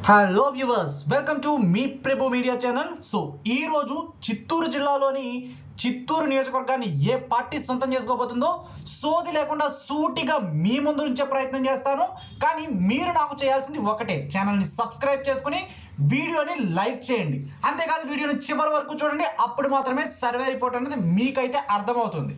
hello viewers welcome to మీ Prabhu media channel so ఈ రోజు చిత్తూరు జిల్లాలోని చిత్తూరు నియోజకవర్గాన్ని ఏ పార్టీ సొంతం చేసుకోబోతుందో సోది లేకుండా సూటిగా మీ ముందు ఉంచే ప్రయత్నం చేస్తాను కానీ మీరు నాకు చేయాల్సింది ఒకటే ఛానల్ని సబ్స్క్రైబ్ చేసుకుని వీడియోని లైక్ చేయండి అంతేకాదు వీడియోని చివరి వరకు చూడండి అప్పుడు మాత్రమే సర్వే రిపోర్ట్ అనేది మీకైతే అర్థమవుతుంది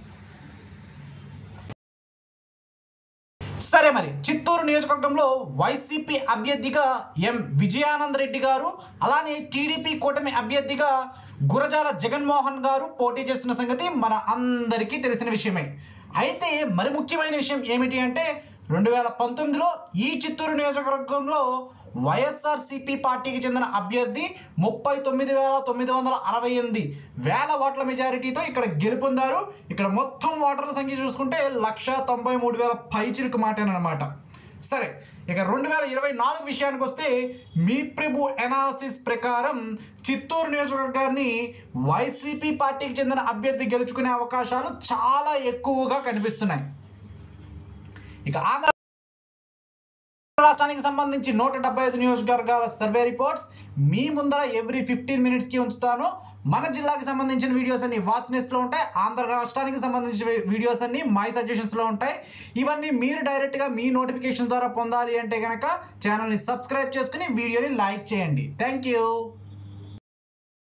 సరే మరి చిత్తూరు నియోజకవర్గంలో వైసీపీ అభ్యర్థిగా ఎం విజయానంద్ రెడ్డి గారు అలానే టీడీపీ కూటమి అభ్యర్థిగా గురజాల జగన్మోహన్ గారు పోటీ చేస్తున్న సంగతి మన అందరికీ తెలిసిన విషయమే అయితే మరి ముఖ్యమైన విషయం ఏమిటి అంటే రెండు వేల పంతొమ్మిదిలో ఈ చిత్తూరు నియోజకవర్గంలో వైఎస్ఆర్ సిపి పార్టీకి చెందిన అభ్యర్థి ముప్పై తొమ్మిది వేల తొమ్మిది వందల అరవై ఎనిమిది వేల ఓట్ల మెజారిటీతో ఇక్కడ గెలుపొందారు ఇక్కడ మొత్తం ఓటర్ల సంఖ్య చూసుకుంటే లక్ష తొంభై మూడు వేల పైచిలుకు మాటేనమాట సరే ఇక రెండు వేల ఇరవై నాలుగు విషయానికి వస్తే మీ ప్రభు ఎనాలసిస్ ప్రకారం చిత్తూరు నియోజకవర్గాన్ని వైసీపీ పార్టీకి చెందిన అభ్యర్థి గెలుచుకునే అవకాశాలు చాలా ఎక్కువగా కనిపిస్తున్నాయి ఇక ఆంధ్ర రాష్ట్రానికి సంబంధించి నూట డెబ్బై ఐదు నియోజకవర్గాల సర్వే రిపోర్ట్స్ మీ ముందర ఎవ్రీ ఫిఫ్టీన్ మినిట్స్ కి ఉంచుతాను మన జిల్లాకి సంబంధించిన వీడియోస్ అన్ని వాచ్ లిస్ట్ లో ఉంటాయి ఆంధ్ర రాష్ట్రానికి సంబంధించిన వీడియోస్ అన్ని మై సజెషన్స్ లో ఉంటాయి ఇవన్నీ మీరు డైరెక్ట్ గా మీ నోటిఫికేషన్ ద్వారా పొందాలి అంటే కనుక ఛానల్ ని సబ్స్క్రైబ్ చేసుకుని వీడియోని లైక్ చేయండి థ్యాంక్ యూ